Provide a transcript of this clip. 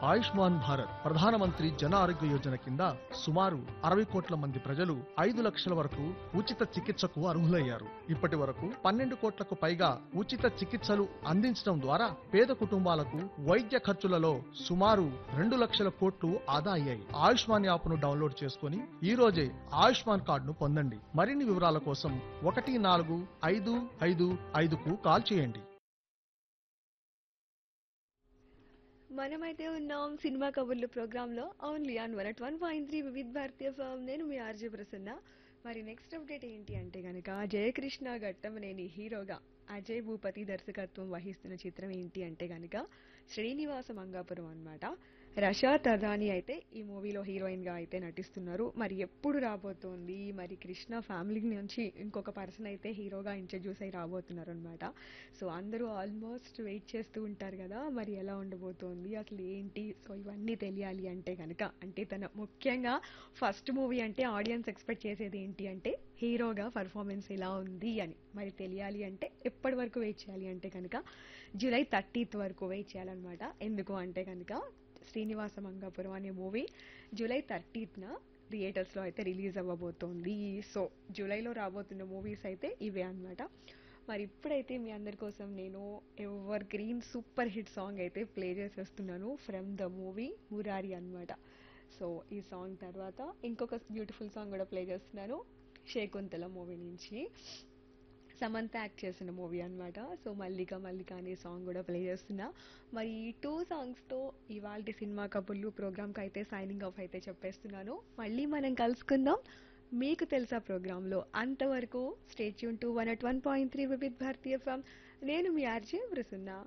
ఆయుష్మాన్ భారత్ ప్రధానమంత్రి జన ఆరోగ్య యోజన కింద సుమారు అరవై కోట్ల మంది ప్రజలు ఐదు లక్షల వరకు ఉచిత చికిత్సకు అర్హులయ్యారు ఇప్పటి వరకు పన్నెండు కోట్లకు పైగా ఉచిత చికిత్సలు అందించడం ద్వారా పేద కుటుంబాలకు వైద్య ఖర్చులలో సుమారు రెండు లక్షల కోట్లు ఆదా అయ్యాయి ఆయుష్మాన్ యాప్ ను డౌన్లోడ్ చేసుకుని ఈ రోజే ఆయుష్మాన్ కార్డును పొందండి మరిన్ని వివరాల కోసం ఒకటి నాలుగు ఐదు ఐదు ఐదుకు కాల్ చేయండి మనమైతే ఉన్నాం సినిమా కబుర్లు ప్రోగ్రాంలో only on one at one point three Vividh Bharati form నేను మీ ఆర్జే ప్రసన్న మరి నెక్స్ట్ అప్డేట్ ఏంటి అంటే కనుక జయకృష్ణ ఘట్టమనేని హీరోగా అజయ్ భూపతి దర్శకత్వం వహిస్తున్న చిత్రం ఏంటి అంటే కనుక శ్రీనివాస మంగాపురం అన్నమాట రషా తదాని అయితే ఈ మూవీలో హీరోయిన్ గా అయితే నటిస్తున్నారు మరి ఎప్పుడు రాబోతోంది మరి కృష్ణ ఫ్యామిలీ నుంచి ఇంకొక పర్సన్ అయితే హీరోగా ఇంట్రడ్యూస్ అయి రాబోతున్నారు అనమాట సో అందరూ ఆల్మోస్ట్ వెయిట్ చేస్తూ ఉంటారు కదా మరి ఎలా ఉండబోతోంది అసలు ఏంటి సో ఇవన్నీ తెలియాలి అంటే కనుక అంటే తన ముఖ్యంగా ఫస్ట్ మూవీ అంటే ఆడియన్స్ ఎక్స్పెక్ట్ చేసేది ఏంటి అంటే హీరోగా పర్ఫార్మెన్స్ ఎలా ఉంది అని మరి తెలియాలి అంటే ఎప్పటి వరకు వెయిట్ చేయాలి అంటే కనుక జూలై థర్టీత్ వరకు వెయిట్ చేయాలన్నమాట ఎందుకు అంటే కనుక శ్రీనివాస మంగాపురం అనే మూవీ జూలై థర్టీత్న థియేటర్స్లో అయితే రిలీజ్ అవ్వబోతోంది సో జూలైలో రాబోతున్న మూవీస్ అయితే ఇవే అన్నమాట మరి ఇప్పుడైతే మీ అందరి కోసం నేను evergreen super hit song అయితే ప్లే చేసేస్తున్నాను ఫ్రమ్ ద మూవీ మురారి అన్నమాట సో ఈ సాంగ్ తర్వాత ఇంకొక బ్యూటిఫుల్ సాంగ్ కూడా ప్లే చేస్తున్నాను శేకుంతల మూవీ నుంచి సమంత యాక్ట్ చేసిన మూవీ అన్నమాట సో మల్లిక మల్లిక అనే సాంగ్ కూడా ప్లే చేస్తున్నా మరి ఈ టూ సాంగ్స్తో ఇవాళ సినిమా కబుర్లు ప్రోగ్రామ్కి అయితే సైనింగ్ ఆఫ్ అయితే చెప్పేస్తున్నాను మళ్ళీ మనం కలుసుకుందాం మీకు తెలుసా ప్రోగ్రాంలో అంతవరకు stay tuned to one at one point three Vividh Bharati form నేను మీ ఆర్జే ప్రసన్న